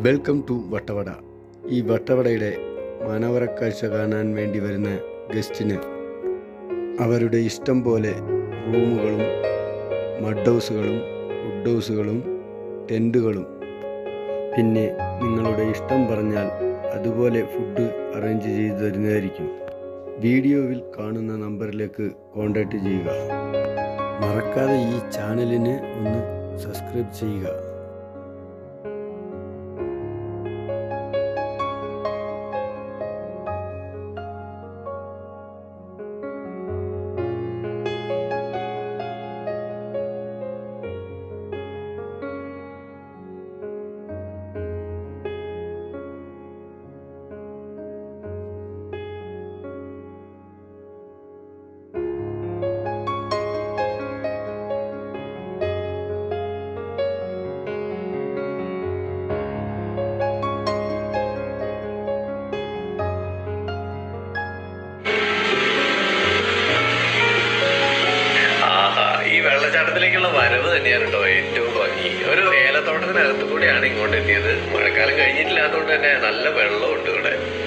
welcome to Vattavada ഈ വട്ടവടയുടെ മാനവരക്കാഴ്ച കാണാൻ വേണ്ടി വരുന്ന ഗസ്റ്റിന് അവരുടെ ഇഷ്ടം പോലെ റൂമുകളും മഡ് ഹൗസുകളും വുഡ് ഹൗസുകളും ടെൻറ്റുകളും പിന്നെ നിങ്ങളുടെ ഇഷ്ടം പറഞ്ഞാൽ അതുപോലെ ഫുഡ് അറേഞ്ച് ചെയ്തു തരുന്നതായിരിക്കും വീഡിയോയിൽ കാണുന്ന നമ്പറിലേക്ക് കോൺടാക്റ്റ് ചെയ്യുക മറക്കാതെ ഈ ചാനലിന് ഒന്ന് സബ്സ്ക്രൈബ് ചെയ്യുക ആഹാ ഈ വെള്ളച്ചാട്ടത്തിലേക്കുള്ള വരവ് തന്നെയാണ് കേട്ടോ ഏറ്റവും ഭംഗി ഒരു ഏലത്തോട്ടത്തിനകത്ത് കൂടിയാണ് ഇങ്ങോട്ട് എത്തിയത് മഴക്കാലം കഴിഞ്ഞിട്ടില്ലാത്തതുകൊണ്ട് തന്നെ നല്ല വെള്ളമുണ്ട് ഇവിടെ